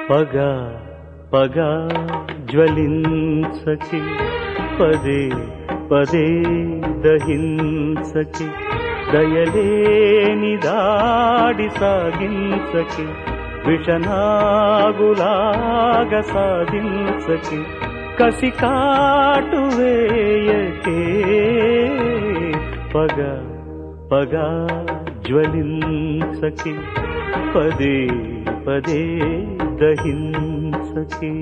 పగ పగ జ్వలించకి పదే పదే దహించకి దయలేని దాడి సాగించకి విషనాగులాగ సాధించకి కసి కాటు వేయకే పగ పగ జ్వలించకి పదే పదే దహించకి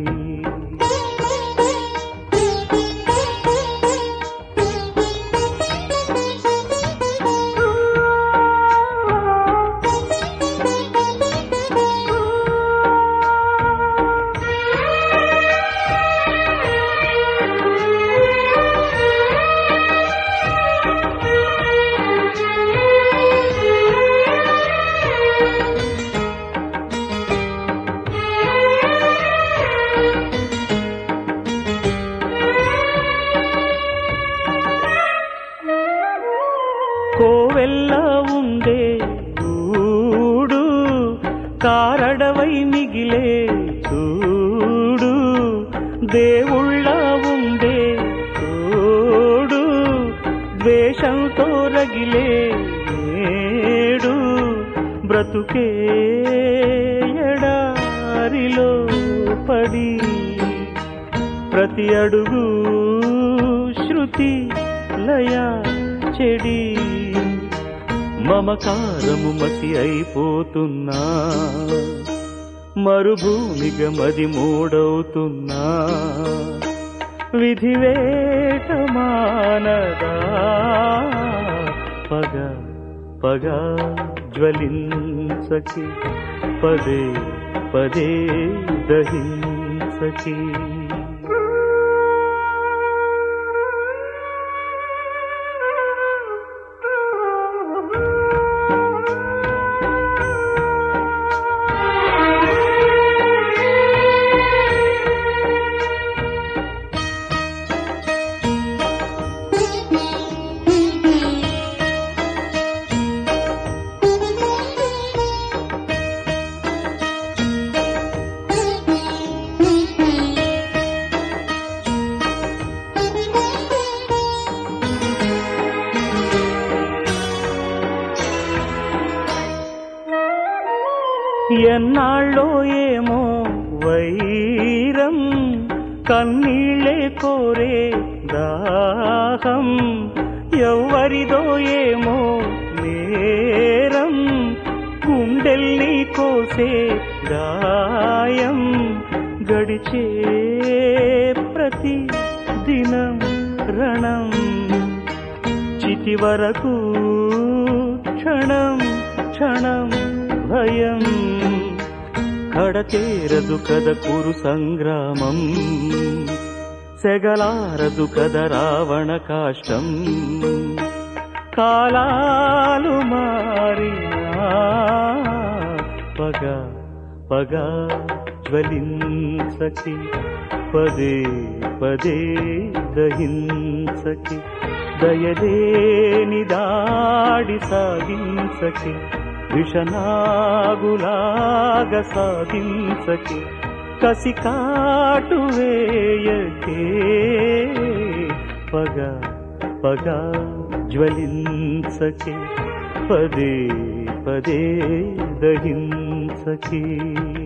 కోవెల్ల ఉండే చూడు కారడవై మిగిలే చూడు దేవుళ్ళ ఉండే తోడు ద్వేషంతో రగిలే నేడు బ్రతుకే ఎడారిలో పడి ప్రతి అడుగు శృతి లయ చెడి మమకారము మసి అయిపోతున్నా మరుభూమిగా మది మూడవుతున్నా విధివేట మానదా పగ పగ జ్వలించకి పదే పదే దహించకి ఎన్నాళ్ళో ఏమో వైరం కన్నీళ్ళే కోరే దాహం ఎవ్వరిదో ఏమో నేరం గుండెల్ని కోసే గాయం గడిచే ప్రతి దినం రణం చితి వరకు క్షణం క్షణం భయం కడతేరదు కద కురు సంగ్రామం సెగలారదు కద రావణ కాష్టం కాలాలు మారినా పగ పగ జ్వలించకి పదే పదే దహించకి దయలేని దాడి సాగించకి విషనాగులాగ సాధించకి కసి కాటు వేయకే పగ పగ జ్వలించకి పదే పదే దహించకి